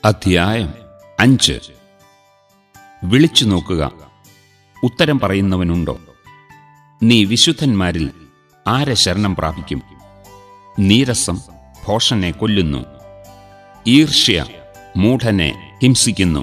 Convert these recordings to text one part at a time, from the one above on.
അധ്യായം അഞ്ച് വിളിച്ചു നോക്കുക ഉത്തരം പറയുന്നവനുണ്ടോ നീ വിശുദ്ധന്മാരിൽ ആരെ ശരണം പ്രാപിക്കും നീരസം ഭോഷനെ കൊല്ലുന്നു ഈർഷ്യ മൂഢനെ ഹിംസിക്കുന്നു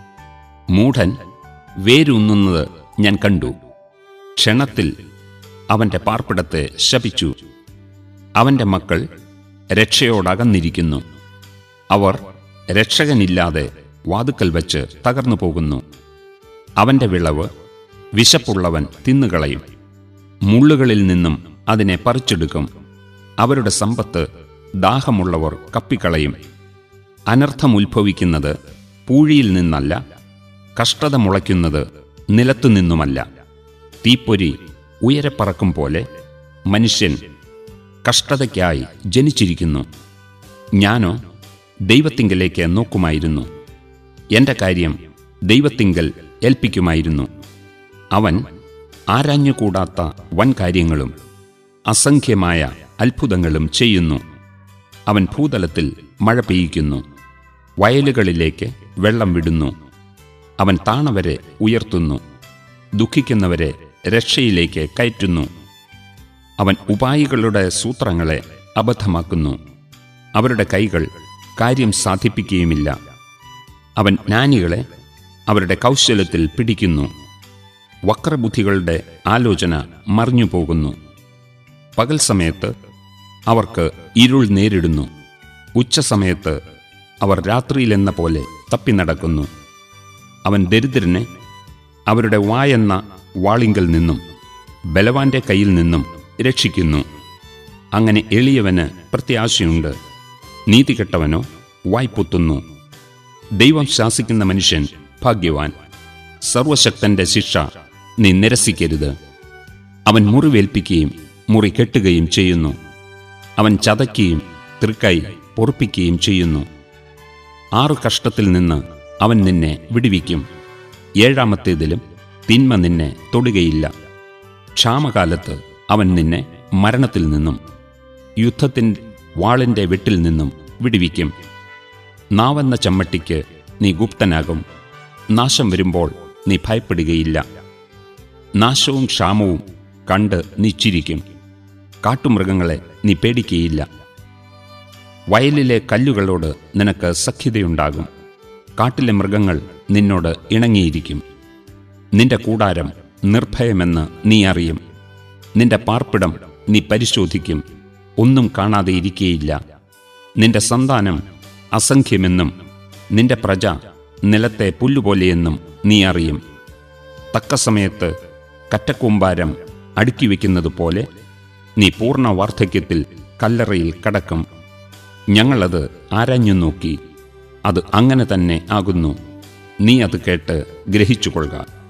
മൂഢൻ വേരൂന്നുന്നത് ഞാൻ കണ്ടു ക്ഷണത്തിൽ അവന്റെ പാർപ്പിടത്തെ ശപിച്ചു അവന്റെ മക്കൾ രക്ഷയോടകന്നിരിക്കുന്നു അവർ രക്ഷകനില്ലാതെ വാതുക്കൽ വച്ച് തകർന്നു പോകുന്നു അവന്റെ വിളവ് വിശപ്പുള്ളവൻ തിന്നുകളയും മുള്ളുകളിൽ നിന്നും അതിനെ പറിച്ചെടുക്കും അവരുടെ സമ്പത്ത് ദാഹമുള്ളവർ കപ്പിക്കളയും അനർത്ഥമുത്ഭവിക്കുന്നത് പൂഴിയിൽ നിന്നല്ല കഷ്ടത മുളയ്ക്കുന്നത് നിലത്തുനിന്നുമല്ല തീപ്പൊരി ഉയരെ പറക്കും പോലെ മനുഷ്യൻ കഷ്ടതയ്ക്കായി ജനിച്ചിരിക്കുന്നു ഞാനോ ദൈവത്തിങ്കലേക്ക് നോക്കുമായിരുന്നു എന്റെ കാര്യം ദൈവത്തിങ്കൽ ഏൽപ്പിക്കുമായിരുന്നു അവൻ ആരാഞ്ഞുകൂടാത്ത വൻ കാര്യങ്ങളും അസംഖ്യമായ അത്ഭുതങ്ങളും ചെയ്യുന്നു അവൻ ഭൂതലത്തിൽ മഴ പെയ്യിക്കുന്നു വയലുകളിലേക്ക് വെള്ളം വിടുന്നു അവൻ താണവരെ ഉയർത്തുന്നു ദുഃഖിക്കുന്നവരെ രക്ഷയിലേക്ക് കയറ്റുന്നു അവൻ ഉപായികളുടെ സൂത്രങ്ങളെ അബദ്ധമാക്കുന്നു അവരുടെ കൈകൾ കാര്യം സാധിപ്പിക്കുകയുമില്ല അവൻ ജ്ഞാനികളെ അവരുടെ കൗശലത്തിൽ പിടിക്കുന്നു വക്രബുദ്ധികളുടെ ആലോചന മറിഞ്ഞു പോകുന്നു പകൽ സമയത്ത് അവർക്ക് ഇരുൾ നേരിടുന്നു ഉച്ചസമയത്ത് അവർ രാത്രിയിലെന്ന പോലെ തപ്പി നടക്കുന്നു അവൻ ദരിദ്രനെ അവരുടെ വായെന്ന വാളിങ്കൽ നിന്നും ബലവാന്റെ കയ്യിൽ നിന്നും രക്ഷിക്കുന്നു അങ്ങനെ എളിയവന് പ്രത്യാശയുണ്ട് നീതികെട്ടവനോ വായ്പൊത്തുന്നു ദൈവം ശാസിക്കുന്ന മനുഷ്യൻ ഭാഗ്യവാൻ സർവശക്തന്റെ ശിക്ഷ നീ നിരസിക്കരുത് അവൻ മുറിവേൽപ്പിക്കുകയും മുറി കെട്ടുകയും ചെയ്യുന്നു അവൻ ചതയ്ക്കുകയും തൃക്കൈ പൊറുപ്പിക്കുകയും ചെയ്യുന്നു ആറു കഷ്ടത്തിൽ നിന്ന് അവൻ നിന്നെ വിടുവിക്കും ഏഴാമത്തേതിലും തിന്മ നിന്നെ തൊടുകയില്ല ക്ഷാമകാലത്ത് അവൻ നിന്നെ മരണത്തിൽ നിന്നും യുദ്ധത്തിൻ വാളിന്റെ വെട്ടിൽ നിന്നും വിടുവിക്കും നാവെന്ന ചമ്മട്ടിക്ക് നീ ഗുപ്തനാകും നാശം വരുമ്പോൾ നീ ഭയപ്പെടുകയില്ല നാശവും ക്ഷാമവും കണ്ട് നീ ചിരിക്കും കാട്ടുമൃഗങ്ങളെ നീ പേടിക്കുകയില്ല വയലിലെ കല്ലുകളോട് നിനക്ക് സഖ്യതയുണ്ടാകും കാട്ടിലെ മൃഗങ്ങൾ നിന്നോട് ഇണങ്ങിയിരിക്കും നിന്റെ കൂടാരം നിർഭയമെന്ന് നീ അറിയും നിന്റെ പാർപ്പിടം നീ പരിശോധിക്കും ഒന്നും കാണാതെ ഇരിക്കുകയില്ല നിന്റെ സന്താനം അസംഖ്യമെന്നും നിന്റെ പ്രജ നിലത്തെ പുല്ലുപോലെയെന്നും നീ അറിയും തക്ക സമയത്ത് കറ്റക്കൂമ്പാരം അടുക്കി വയ്ക്കുന്നത് പോലെ നീ പൂർണ്ണ വാർദ്ധക്യത്തിൽ കല്ലറയിൽ കടക്കും ഞങ്ങളത് ആരാഞ്ഞു നോക്കി അത് അങ്ങനെ തന്നെ ആകുന്നു നീ അത് കേട്ട് ഗ്രഹിച്ചുകൊള്ളുക